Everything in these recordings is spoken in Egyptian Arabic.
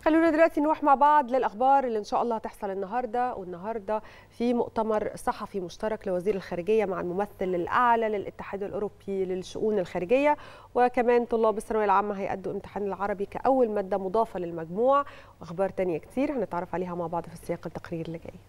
خلونا دلوقتي نروح مع بعض للاخبار اللي ان شاء الله هتحصل النهارده والنهارده في مؤتمر صحفي مشترك لوزير الخارجيه مع الممثل الاعلى للاتحاد الاوروبي للشؤون الخارجيه وكمان طلاب الثانويه العامه هيأدوا امتحان العربي كاول ماده مضافه للمجموع واخبار تانية كتير هنتعرف عليها مع بعض في سياق التقرير اللي جاي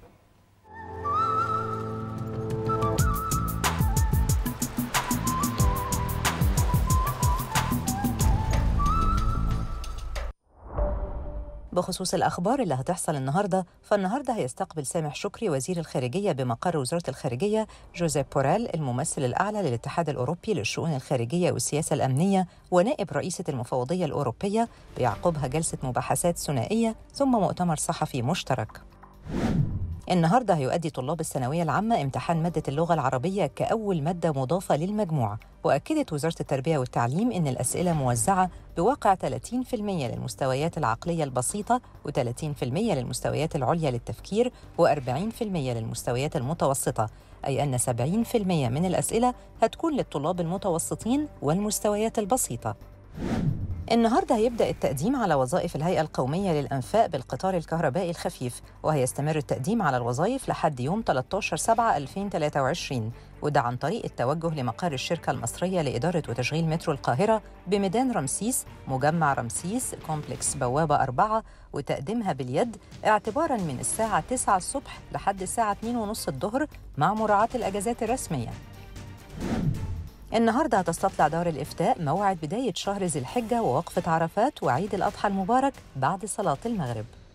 بخصوص الأخبار اللي هتحصل النهاردة فالنهاردة هيستقبل سامح شكري وزير الخارجية بمقر وزارة الخارجية جوزيف بوريل الممثل الأعلى للاتحاد الأوروبي للشؤون الخارجية والسياسة الأمنية ونائب رئيسة المفوضية الأوروبية بيعقبها جلسة مباحثات ثنائية ثم مؤتمر صحفي مشترك النهارده هيؤدي طلاب الثانويه العامه امتحان ماده اللغه العربيه كاول ماده مضافه للمجموع واكدت وزاره التربيه والتعليم ان الاسئله موزعه بواقع 30% للمستويات العقليه البسيطه و30% للمستويات العليا للتفكير و40% للمستويات المتوسطه اي ان 70% من الاسئله هتكون للطلاب المتوسطين والمستويات البسيطه النهارده هيبدا التقديم على وظائف الهيئه القوميه للانفاق بالقطار الكهربائي الخفيف وهيستمر التقديم على الوظائف لحد يوم 13 7 2023 وده عن طريق التوجه لمقر الشركه المصريه لاداره وتشغيل مترو القاهره بميدان رمسيس مجمع رمسيس كومبلكس بوابه أربعة وتقديمها باليد اعتبارا من الساعه 9 الصبح لحد الساعه 2:30 الظهر مع مراعاه الاجازات الرسميه النهارده هتستطلع دار الافتاء موعد بدايه شهر ذي الحجه ووقفه عرفات وعيد الاضحى المبارك بعد صلاه المغرب